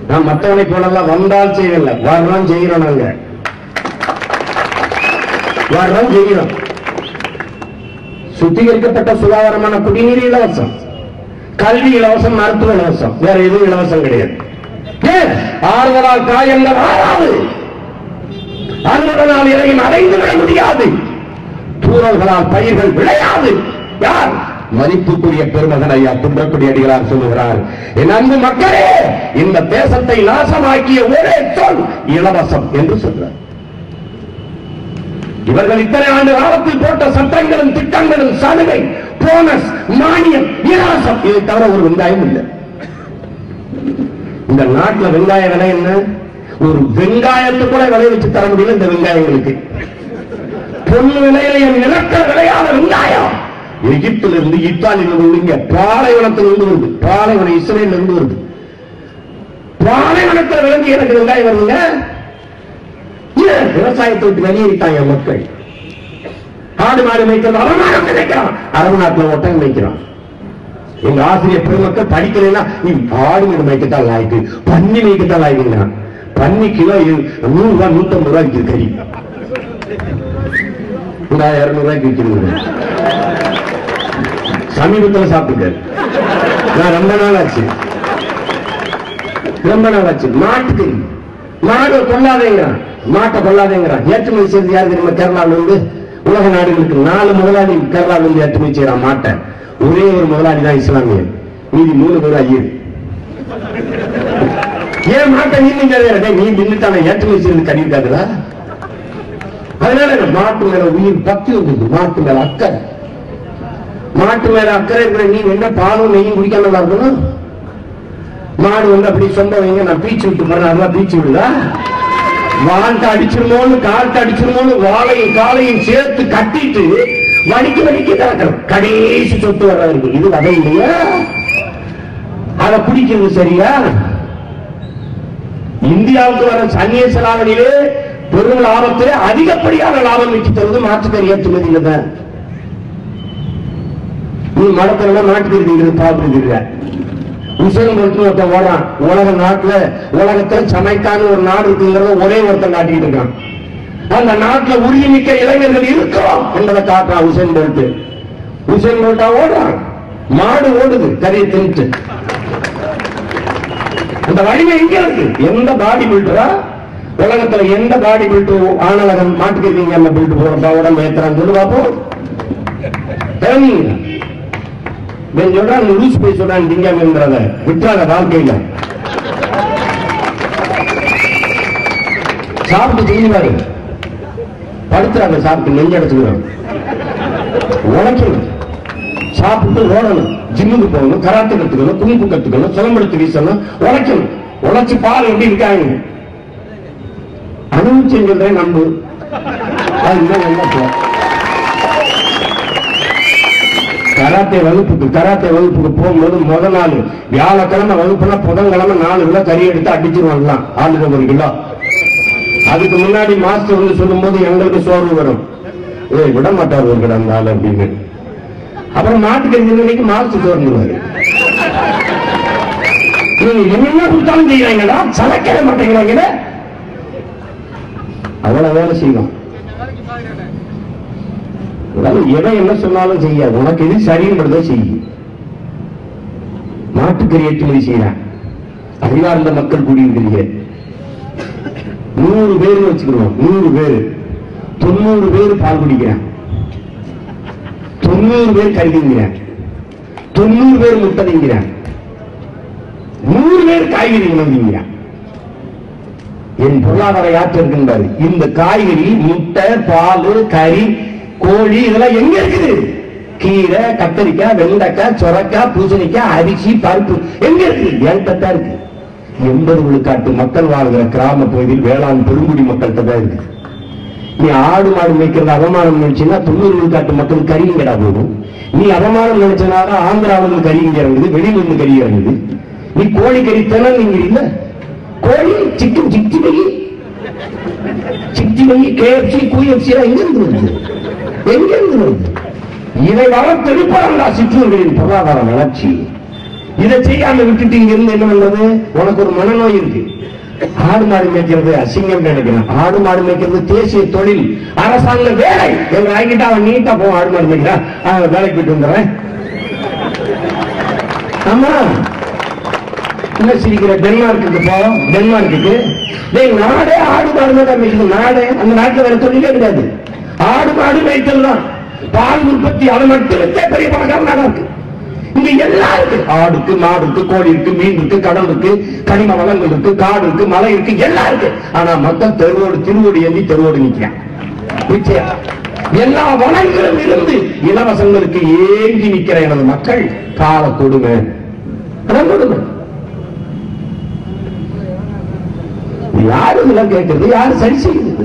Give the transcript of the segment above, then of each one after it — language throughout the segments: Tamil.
நான் மற்றவனை போலலாம் வந்தால் செய்யல வர்றோம் செய்கிறோம் நாங்க வர்றோம் செய்கிறோம் சுத்திகரிக்கப்பட்ட சுகாதாரமான குடிநீர் இலவசம் கல்வி இலவசம் மருத்துவ இலவசம் வேற எதுவும் இலவசம் கிடையாது ஏன்? ஆறுதலால் காயங்கள் ஆறாது அன்புடனால் எதையும் அடைந்து விட முடியாது தூரல்களால் பயிர்கள் விளையாது யார் மதிப்புக்குரிய பெருமகன் ஐயா துன்றக்குடி அடிகளார் சொல்லுகிறார் என் அன்பு மக்களே இந்த தேசத்தை நாசமாக்கிய ஒரே சொல் இலவசம் என்று சொல்றார் இவர்கள் இத்தனை ஆண்டு காலத்தில் போட்ட சட்டங்களும் திட்டங்களும் சலுகை போனஸ் மானியம் இலவசம் இதை தவிர ஒரு வெங்காயம் இல்லை இந்த நாட்டுல வெங்காய விலை என்ன ஒரு வெங்காயத்தை கூட விலை வச்சு தர முடியல இந்த வெங்காயங்களுக்கு பொண்ணு விலையில என் நிலக்க விளையாத வெங்காயம் எகிப்திலிருந்து இருந்து இத்தாலியில இருந்து இங்க பாலைவனத்திலிருந்து வருது பாலைவனம் இஸ்ரேல்ல இருந்து வருது பாலைவனத்தில் விளைஞ்சு எனக்கு வெங்காயம் வருதுங்க ஏன் விவசாயத்தை விட்டு வெளியேறிட்டாங்க மக்கள் ஆடு மாடு மேய்க்கிறது அவமானம் நினைக்கிறான் அரபு நாட்டுல ஒட்டகம் மேய்க்கிறான் எங்க ஆசிரியர் பெருமக்கள் படிக்கலைன்னா நீ ஆடு மாடு மேய்க்கத்தான் லாய்க்கு பன்னி மேய்க்கத்தான் லாய்க்குங்கிறான் பன்னி கிலோ இரு- நூறு ரூபாய் நூத்தம்பது ரூபாய் விற்கிது கறி நான் இருநூறு ரூபாய்க்கு விற்கிறது சமீபத்துல சாப்பிட்டுட்டாரு நான் ரொம்ப நாள் ஆச்சு ரொம்ப நாள் ஆச்சு மாட்டுக்கு மாடு கொள்ளாதேங்கிறான் மாட்டை கொள்ளாதேங்கிறான் ஏற்றுமதி செய்து யார் தெரியுமா கேரளாவில் இருந்து உலக நாடுகளுக்கு நாலு முதலாளி கேரளாவில் இருந்து ஏற்றுமதி செய்யறான் மாட்டை ஒரே ஒரு முதலாளி தான் இஸ்லாமியர் மீதி மூணு பேர் ஐயர் ஏன் மாட்டை நீ நீங்க நீ நின்றுட்டான ஏற்றுமதி செய்து கடியிருக்காதுடா அதனால எனக்கு மாட்டு மேல உயிர் பக்தி வந்தது மாட்டு மேல அக்கறை மாட்டு மேல அக்கறை இருக்கிற நீ என்ன பாலும் நெய்யும் குடிக்காம இருக்கணும் மாடு வந்து அப்படி சொந்த வைங்க நான் பீச்சு விட்டு போறேன் அதெல்லாம் பீச்சு விடுதா வாழ்க்கை அடிச்சிருமோன்னு கால்ட்டு அடிச்சிருமோன்னு வாழையும் காலையும் சேர்த்து கட்டிட்டு வடிக்க வடிக்க கிடக்கிறோம் கடைசி சொத்து வர இருக்கு இது வகை இல்லையா அதை பிடிக்கிறது சரியா இந்தியாவுக்கு வர சன்னிய செலாவணியிலே பெரும் லாபத்திலே அதிகப்படியான லாபம் ஈட்டி தருவது மாற்றுக்கறி ஏற்றுமதியில தான் நீ மடத்துல மாட்டுக்கறி திங்கிறது பாத்துருக்க உசைன் போல்ட் ஒருத்தன் ஓடுறான் உலக நாட்டுல உலகத்துல சமைக்கான்னு ஒரு நாடு இருக்குங்கிறத ஒரே ஒருத்தன் காட்டிட்டு இருக்கான் அந்த நாட்டுல உறுதிமிக்க இளைஞர்கள் இருக்கிறோம் என்பதை காட்டுறான் உசைன் போல்ட் உசைன் போல்ட்டா ஓடுறான் மாடு ஓடுது கறியை தின்ட்டு அந்த வலிமை எங்க இருக்கு எந்த பாடி பில்டரா உலகத்துல எந்த பாடி பில்டர் ஆணழகன் மாட்டுக்கிறீங்க அந்த பில்ட் போறப்பா உடம்பு ஏத்துறான்னு சொல்லி பார்ப்போம் தெரியுங்க இவன் சொல்றான் லூஸ் போய் சொல்றான் திங்காமங்கிறத விட்டாத வாழ்க்கையில சாப்பிட்டு திங்குவாரு படுத்துறாங்க சாப்பிட்டு நெஞ்சு அடைச்சுக்கிறாங்க உழைக்கணும் சாப்பிட்டு ஓடணும் ஜிம்முக்கு போகணும் கராத்தே கத்துக்கணும் குங்குப்பு கத்துக்கணும் சிலம்பெடுத்து வீசணும் உழைக்கணும் உழைச்சு பால் எப்படி இருக்காங்க அனுபவிச்சு சொல்றேன் நம்பு அது இன்னும் நல்லா போ. கராத்தே வகுப்புக்கு கராத்தே வகுப்புக்கு போகும்போது முத நாள் வியாழக்கிழமை வகுப்புனா புதன்கிழமை நாலு கிலோ கறி எடுத்து அடிச்சிருவாங்களாம் ஆளுக்கு ஒரு கிலோ அதுக்கு முன்னாடி மாஸ்டர் வந்து சொல்லும்போது எங்களுக்கு சோர்வு வரும் ஏய் விட மாட்டார் ஒரு கிலோ அந்த ஆள் அப்படின்னு அப்புறம் மாட்டுக்கறி நிலைக்கு மாஸ்டர் சோர்ந்துருவாரு நீங்க என்ன கொடுத்தாலும் செய்யறாங்கடா சலக்கவே மாட்டேங்கிறாங்கடா அவ்வளவு வேலை செய்யணும் அதாவது எவன் என்ன சொன்னாலும் செய்யாது உனக்கு எது சரின்றதை செய்யும் மாட்டுக்கறி ஏற்றுமதி செய்யறான் அறிவார்ந்த மக்கள் கூடியிருக்கிறீங்க நூறு பேர் வச்சுக்கிறோம் நூறு பேர் தொண்ணூறு பேர் பால் குடிக்கிறான் தொண்ணூறு பேர் கருதிங்கிறான் தொண்ணூறு பேர் முட்டை திங்கிறான் நூறு பேர் காய்கறி உணவுங்கிறான் என் பொருளாதார யாற்று இருக்கின்றாரு இந்த காய்கறி முட்டை பால் கறி கோழி இதெல்லாம் எங்க இருக்குது கீரை கத்தரிக்காய் வெண்டைக்காய் சொரக்காய் பூசணிக்காய் அரிசி பருப்பு எங்க இருக்கு என்கிட்ட தான் இருக்கு எண்பது விழுக்காட்டு மக்கள் வாழ்கிற கிராம பகுதியில் வேளாண் பெருங்குடி மக்கள்கிட்ட தான் இருக்கு நீ ஆடு மாடு மேய்க்கிறது அவமானம் நினைச்சுன்னா தொண்ணூறு விழுக்காட்டு மக்கள் கறிங்கடா போகும் நீ அவமானம் நினைச்சனால ஆந்திராவில இருந்து கறி இங்க இறங்குது வெளியில இருந்து கறி இறங்குது நீ கோழி கறி தினம் இல்ல கோழி chicken sixty five sixty five KFC குஎஃப்சி எங்க இருந்து வருது எங்க இருந்து வருது இதை வளர்த்தெடுப்பாங்க சிற்றூர்களின் பொருளாதார வளர்ச்சி இதை செய்யாம விட்டுட்டு இங்க இருந்து என்ன பண்றது உனக்கு ஒரு மனநோய் இருக்கு ஆடு மாடு மேய்க்கிறது அசிங்கம் நினைக்கிறேன் ஆடு மாடு மேய்க்கிறது தேசிய தொழில் அரசாங்க வேலை என்று ஆகிட்டு அவன் நீட்டா போவான் ஆடு மாடு மேய்க்கிறான் அவன் வேலைக்கு போயிட்டு வந்துடுறேன் ஆமா என்ன சிரிக்கிற டென்மார்க்குக்கு போ டென்மார்க்குக்கு டேய் நாடே ஆடு மாடு தான் மேய்க்குது நாடே அந்த நாட்டுல வேற தொழிலே கிடையாது ஆடு மாடு மேய்த்தல் தான் பால் உற்பத்தி அதை மட்டும் வச்சே பெரிய பணக்கார நாடா இருக்கு இங்க எல்லாம் இருக்கு ஆடுக்கு மாடு இருக்கு கோழி இருக்கு மீன் இருக்கு கடல் இருக்கு கனிம வளங்கள் இருக்கு காடு இருக்கு மலை இருக்கு எல்லாம் இருக்கு ஆனா மக்கள் தெருவோடு திருவோடு ஏந்தி தெருவோடு நிக்கிறான் நிச்சயம் எல்லா வளங்களும் இருந்து இலவசங்களுக்கு ஏங்கி நிக்கிற எனது மக்கள் கால கொடுமை அதான் கொடுமை யாரு இதெல்லாம் கேட்கறது யாரு சரி செய்யுது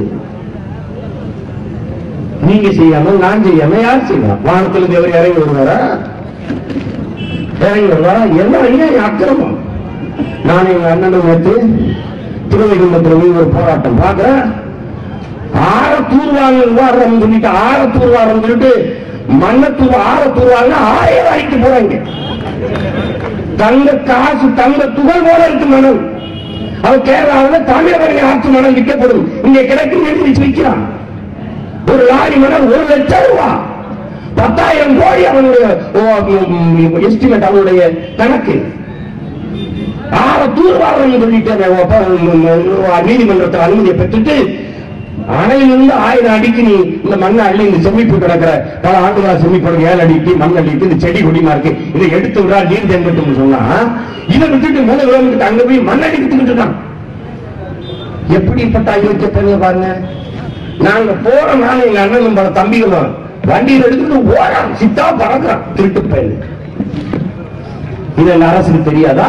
நீங்க செய்யாம நான் செய்யாம யார் செய்யலாம் வானத்துல தேவர் இறங்கி வருவாரா இறங்கி வருவாரா எல்லாம் ஏன் அக்கிரமம் நான் எங்க அண்ணனும் நேற்று திருவைகுண்டத்தில் போய் ஒரு போராட்டம் பார்க்கிறேன் ஆற தூர்வாங்க வாரம் சொல்லிட்டு ஆற தூர்வாரம் சொல்லிட்டு மண்ணை தூர் ஆற தூர்வாங்க ஆறைய வாரிக்கு போறாங்க தங்க காசு தங்க துகள் போல இருக்கு மணல் அவன் கேரளாவில் தாமிரபரணி ஆற்று மணல் விற்கப்படும் இங்க கிடக்கு எழுதி வச்சு விற்கிறான் ஒரு லாரி மணல் ஒரு லட்சம் ரூபாய் பத்தாயிரம் கோடி அவனுடைய எஸ்டிமேட் அவனுடைய கணக்கு ஆற தூர்வாரம் சொல்லிட்டு அந்த ஒப்ப- நீதிமன்றத்தில் அனுமதியை பெற்றுட்டு அணையிலிருந்து ஆயிரம் அடிக்கு நீ இந்த மண்ணை அள்ளி இந்த செமிப்பு கிடக்கிற பல ஆண்டுகளா செமிப்பு ஏழு அடிக்கு மண் அடிக்கு இந்த செடி கொடிமா இருக்கு இதை எடுத்து விடா நீர் தென்பட்டு சொன்னா இதை விட்டுட்டு மூணு கிலோமீட்டருக்கு அங்க போய் மண் அடிக்கிட்டு இருக்கான் எப்படிப்பட்ட அயோக்கிய பெரிய பாருங்க நாங்க போறோம் நானும் எங்க அண்ணனும் பல தம்பிகளும் வண்டியில் எடுத்துட்டு ஓடான் சித்தா பறக்குறான் திருட்டு பயிர் இது எங்க அரசுக்கு தெரியாதா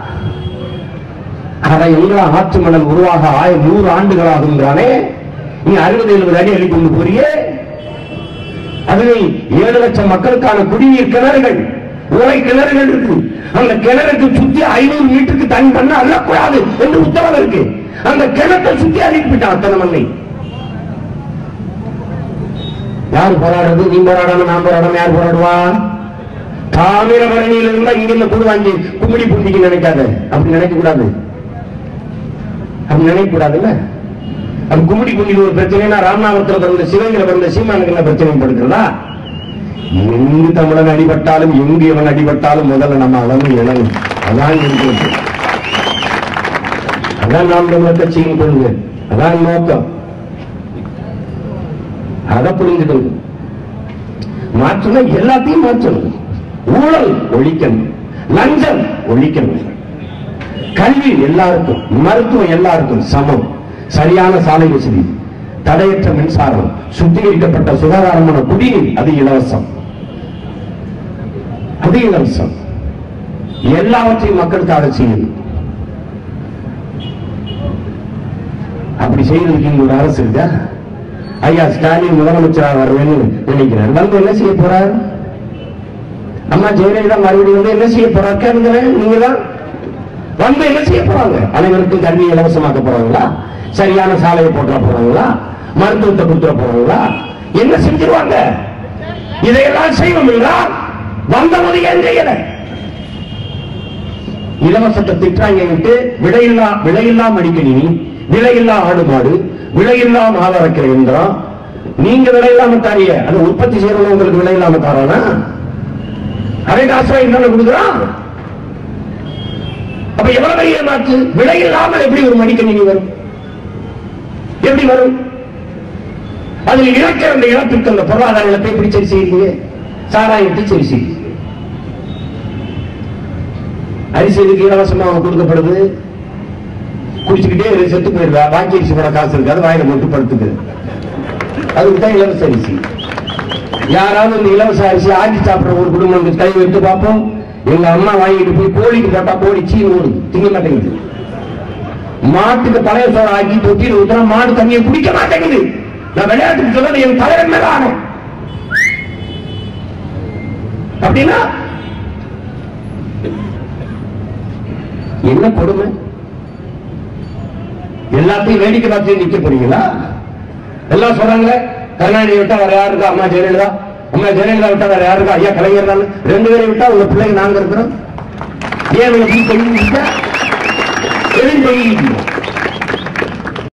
அதை எங்களை ஆற்று மணல் உருவாக ஆயிரம் நூறு ஆண்டுகள் ஆகுங்கிறானே நீ அறுபது எழுபது அடி அள்ளி கொண்டு போறியே அதனை ஏழு லட்சம் மக்களுக்கான குடிநீர் கிணறுகள் உரை கிணறுகள் இருக்கு அந்த கிணறுக்கு சுத்தி ஐநூறு மீட்டருக்கு தண்ணி பண்ண அள்ளக்கூடாது என்று உத்தரவு இருக்கு அந்த கிணத்தை சுத்தி அழிப்பிட்டான் அத்தனை மண்ணை யார் போராடுறது நீ போராடணும் நான் போராடணும் யார் போராடுவா தாமிரபரணியில இருந்தா இங்க இருந்து கூடு வாங்கி கும்மிடி பூண்டிக்கு நினைக்காத அப்படி நினைக்க கூடாது அப்படி நினைக்க கூடாதுல்ல அப்ப கும்மிடி பூண்டிக்கு ஒரு பிரச்சனைனா ராமநாதபுரத்துல பிறந்த சிவங்கில பிறந்த சீமானுக்கு என்ன பிரச்சனை படுக்கிறதா எங்கு தமிழன் அடிபட்டாலும் எங்கு இவன் அடிபட்டாலும் முதல்ல நம்ம அளவு இளங்கும் அதான் இருக்கிறது அதான் நாம் தமிழர் கட்சியின் கொள்கை அதான் நோக்கம் அதை புரிஞ்சுக்கணும் மாற்றணும் எல்லாத்தையும் மாற்றணும் ஊழல் ஒழிக்கணும் லஞ்சம் ஒழிக்கணும் கல்வி எல்லாருக்கும் மருத்துவம் எல்லாருக்கும் சமம் சரியான சாலை வசதி தடையற்ற மின்சாரம் சுத்திகரிக்கப்பட்ட சுகாதாரமான குடிநீர் அது இலவசம் அது இலவசம் எல்லாவற்றையும் மக்களுக்காக செய்யணும் அப்படி செய்யறதுக்கு இங்க ஒரு அரசு இருக்கா ஐயா ஸ்டாலின் முதலமைச்சராக வர வேண்டும் நினைக்கிறார் வந்து என்ன செய்ய போறார் அம்மா ஜெயலலிதா மறுபடியும் வந்து என்ன செய்ய போறார் கேளுங்களேன் நீங்க தான் வந்து என்ன செய்ய போறாங்க அனைவருக்கும் கல்வி இலவசமாக்க போறாங்களா சரியான சாலையை போட்டுற போறாங்களா மருத்துவத்தை கொடுத்துட போறாங்களா என்ன செஞ்சிருவாங்க இதையெல்லாம் செய்வோம் என்றால் வந்தபோது ஏன் செய்யல இலவசத்தை திட்டாங்க விட்டு விலையில்லா விலையில்லா மடிக்கணினி விலையில்லா ஆடு மாடு விலையில்லா மாவரக்கிற இயந்திரம் நீங்க விலை இல்லாம தாரிய அது உற்பத்தி செய்யறவங்க உங்களுக்கு விலை இல்லாம தரானா அதை காசு வாங்கி தானே கொடுக்குறான் அப்ப எவ்வளவு பெரிய ஏமாற்று விலை இல்லாமல் எப்படி ஒரு மடிக்கணினி வரும் எப்படி வரும் அதில் இழக்கிற அந்த இழப்பிற்கு அந்த பொருளாதார இழப்பை எப்படி சரி செய்யுங்க சாராயத்தை சரி செய்யுங்க அரிசி எதுக்கு இலவசமா கொடுக்கப்படுது குடிச்சுக்கிட்டே இரு, செத்து போயிருவா வாங்கி அரிசி போட காசு இருக்காது வாயில போட்டு படுத்துக்கு அதுக்கு தான் இலவச அரிசி யாராவது இந்த இலவச அரிசி ஆக்கி சாப்பிடுற ஒரு குடும்பம் கை வைத்து பார்ப்போம் எங்க அம்மா வாங்கிட்டு போய் கோழிக்கு போட்டா கோழி சீன் ஓடுது திங்க மாட்டேங்குது மாட்டுக்கு பழைய சோறு ஆக்கி தொட்டியில் ஊத்துனா மாடு தண்ணியை குடிக்க மாட்டேங்குது நான் விளையாட்டுக்கு சொல்றது என் தலைவன் மேல ஆகும் அப்படின்னா என்ன கொடுமை எல்லாத்தையும் வேடிக்கை பார்த்து நிக்க போறீங்களா எல்லாம் சொல்றாங்களே கருணாநிதி விட்டா வேற யாரு இருக்கா அம்மா ஜெயலலிதா அம்மா ஜெயலலிதா விட்டா வேற யாரு இருக்கா ஐயா கலைஞர் தானே ரெண்டு பேரை விட்டா உங்க பிள்ளைங்க நாங்க இருக்கிறோம் ஏன் இவ்வளவு பொய் சொல்லிட்டா எதுவும் சொல்லிட்டீங்க